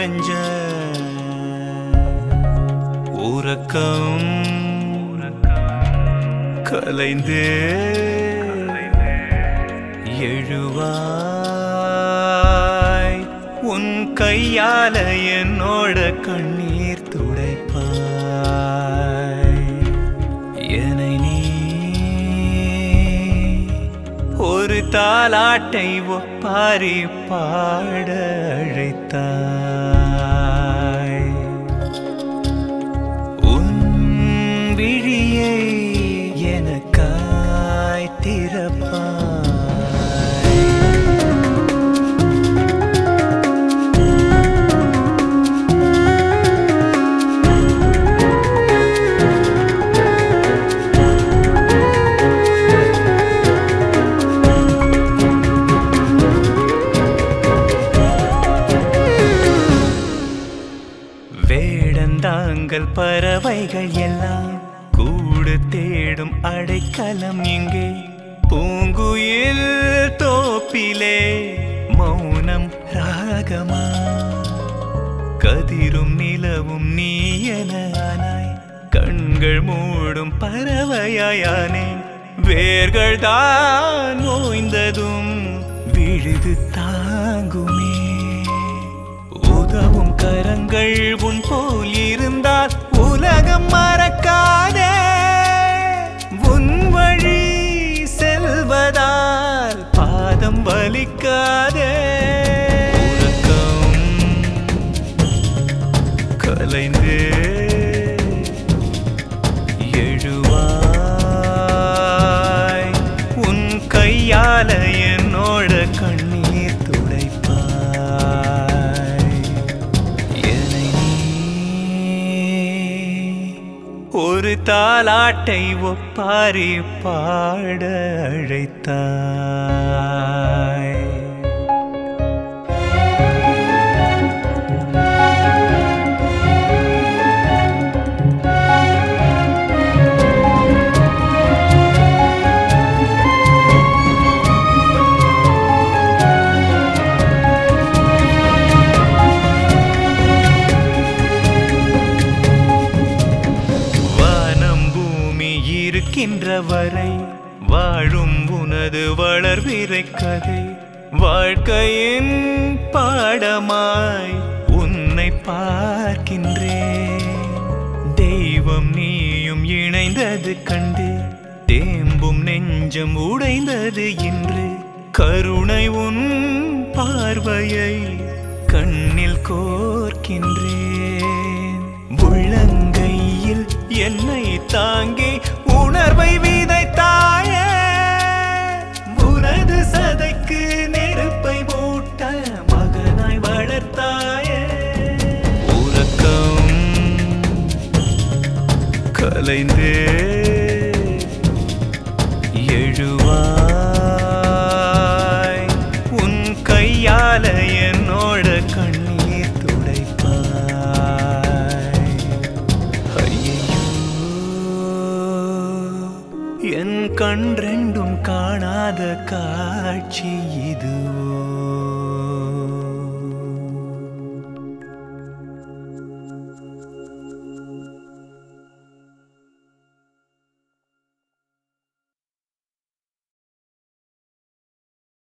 நெஞ்ச உறக்கம் கலைந்து எழுவாய் உன் கையால என்னோட கண்ணீர் துடைப்பாய் என்னை நீ ஒரு தாலாட்டை ஒப்பாரி பாட அழைத்தாய் உன் விழியை எனக்காய் திறப்பாய் வேடந்தாங்கள் பறவைகள் எல்லாம் கூடு தேடும் அடைக்கலம் இங்கே பூங்குயில் தோப்பிலே மௌனம் ராகமா கதிரும் நிலவும் நீ என ஆனாய் கண்கள் மூடும் பறவையாயானே வேர்கள் தான் ஓய்ந்ததும் விழுது தாங்குமே உதவும் கரங்கள் உன் போல் இருந்தால் உலகம் மறக்காதே உன் வழி செல்வதால் பாதம் வலிக்காதே உறக்கம் கலைந்து எழுவாய் உன் கையால என்னோட கண்ணீர் துடைப்பாய் என்னை நீ ஒரு தாலாட்டை ஒப்பாரி பாட அழைத்தாய் வானம் பூமி இருக்கின்ற வரை வாழும் உனது வளர்விரை கதை வாழ்க்கையின் பாடமாய் உன்னை பார்க்கின்றேன் தெய்வம் நீயும் இணைந்தது கண்டு தேம்பும் நெஞ்சம் உடைந்தது இன்று கருணை உன் பார்வையை கண்ணில் கோர்க்கின்றேன் உள்ளங்கையில் என்னை தாங்கி உணர்வை விதைத்தாயே உனது சதைக்கு நெருப்பை மூட்ட மகனாய் வளர்த்தாயே உறக்கம் கலைந்து எழுவாய் உன் கையால என்னோட கண்ணீர் துடைப்பாய் ஐயையோ என் கண் ரெண்டும் காணாத காட்சி இதுவோ